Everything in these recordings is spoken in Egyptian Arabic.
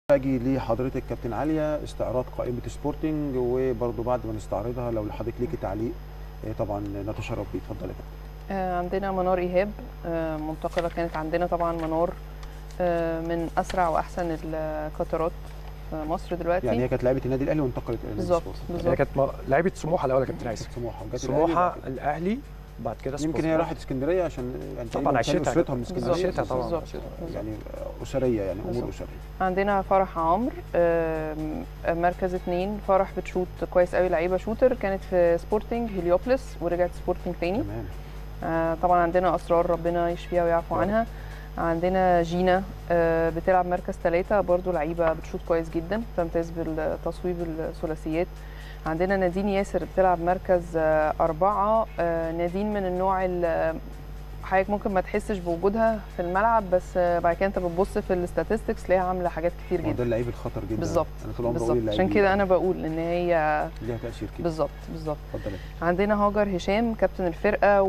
اجي لحضرتك كابتن عليا استعراض قائمه سبورتنج وبرضه بعد ما نستعرضها لو لحضرتك ليكي تعليق آه، طبعا نتشرف بيه اتفضل يا كابتن آه، عندنا منار ايهاب آه، منتقله كانت عندنا طبعا منار آه، من اسرع واحسن القطارات في مصر دلوقتي يعني هي كانت لعيبه النادي الاهلي وانتقلت الى نادي بالظبط سبورتنج. هي بالظبط كانت م- لعيبه سموحه الاول يا كابتن هيثم سموحه وجت الأهلي سموحه وبعد كده- الاهلي بعد كده يمكن سبورت هي كلوب. راحت اسكندريه عشان يعني طبعا تقريباً كان عشتها اسرتها من اسكندريه بالظبط. عشتها طبعا بالظبط. عشتها. يعني اسريه يعني امور بالظبط. اسريه عندنا فرح عمرو آم، مركز اتنين فرح بتشوت كويس قوي لعيبه شوتر كانت في سبورتنج هليوبلس ورجعت سبورتنج تاني تمام آه، طبعا عندنا اسرار ربنا يشفيها ويعفو يا رب. عنها عندنا جينا آه، بتلعب مركز ثلاثة برضو لعيبة بتشوط كويس جدا تمتاز بالتصويب الثلاثيات عندنا نادين ياسر بتلعب مركز آه، أربعة آه، نادين من النوع ال- حضرتك ممكن ما تحسش بوجودها في الملعب بس آه، بعد كده انت بتبص في الاستاتستكس تلاقيها عامله حاجات كتير ما هو ده جدا اللعيب الخطر جدا بالظبط انا طول عمري اقول بالظبط اللعيب عشان كده انا بقول ان هي ليها تاثير كده بالظبط بالظبط اتفضل يا كابتن. عندنا هاجر هشام كابتن الفرقه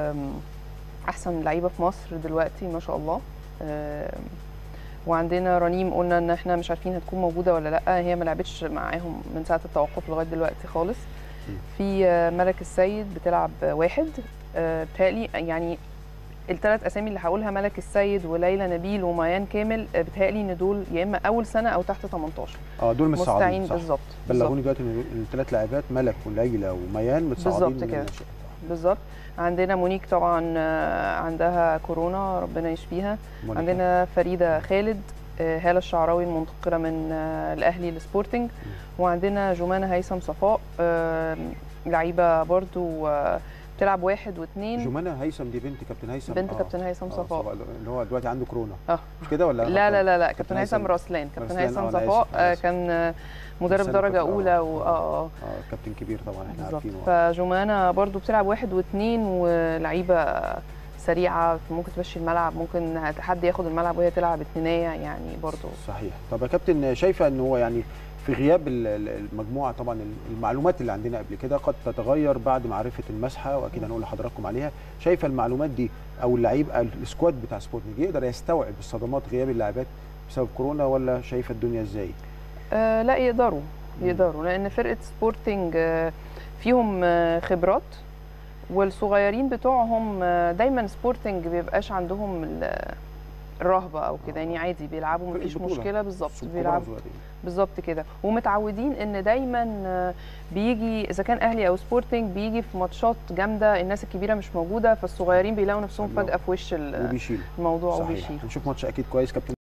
واحسن لعيبه في مصر دلوقتي ما شاء الله آم، وعندنا رنيم قلنا ان احنا مش عارفين هتكون موجوده ولا لا هي ما لعبتش معاهم من ساعه التوقف لغايه دلوقتي خالص م. في آه، ملك السيد بتلعب واحد آه، بتهيألي يعني الثلاث اسامي اللي هقولها ملك السيد وليلى نبيل وميان كامل آه، بتهيألي ان دول يا اما اول سنه او تحت 18 اه دول متصاعدين مستعين صح بالظبط بالظبط. بلغوني دلوقتي ان الثلاث لاعبات ملك وليلى وميان متصاعدين بالظبط من كده. الناشئات. بالظبط عندنا مونيك طبعا آه، عندها كورونا ربنا يشفيها مونيكا. عندنا فريده خالد آه، هاله الشعراوي المنتقله من آه، الاهلي لسبورتنج وعندنا جمانه هيثم صفاء آه، لعيبه برضو آه، بتلعب واحد واثنين جمانة هيثم دي بنت كابتن هيثم بنت آه. كابتن هيثم آه، صفاء اللي هو دلوقتي عنده كورونا اه مش كده ولا لا لا لا لا كابتن كابتن هيثم هيثم راسلان كابتن راسلان، هيثم آه، أنا آسف، صفاء أنا آه، آسف. كان آه، مدرب مرسال درجه كابتن، اولى آه، و اه اه اه كابتن كبير طبعا احنا بالظبط عارفينه آه. فجمانة برضو بتلعب واحد واثنين ولعيبة سريعة ممكن تمشي الملعب ممكن حد ياخد الملعب وهي تلعب اتنينية يعني برضو صحيح طب يا كابتن شايفه ان هو يعني في غياب ال- ال- المجموعه طبعا المعلومات اللي عندنا قبل كده قد تتغير بعد معرفه المسحه واكيد هنقول لحضراتكم عليها شايفه المعلومات دي او اللعيب أو السكواد بتاع سبورتنج يقدر يستوعب الصدمات غياب اللاعبات بسبب كورونا ولا شايفه الدنيا ازاي آه لا يقدروا يقدروا لأن فرقة سبورتنج آه فيهم آه خبرات والصغيرين بتوعهم آه دايما سبورتنج بيبقاش عندهم ال- الرهبة أو كده يعني عادي بيلعبوا فرقة مفيش بطولة. مشكلة بالظبط الكبار بيلعبوا صغيرين. بالظبط كده ومتعودين ان دايما آه، بيجي اذا كان اهلي او سبورتنج بيجي في ماتشات جامده الناس الكبيره مش موجوده فالصغيرين بيلاقوا نفسهم الله. فجاه في وش ال- وبيشيل الموضوع صحيح وبيشيل هنشوف ماتش اكيد كويس كابتن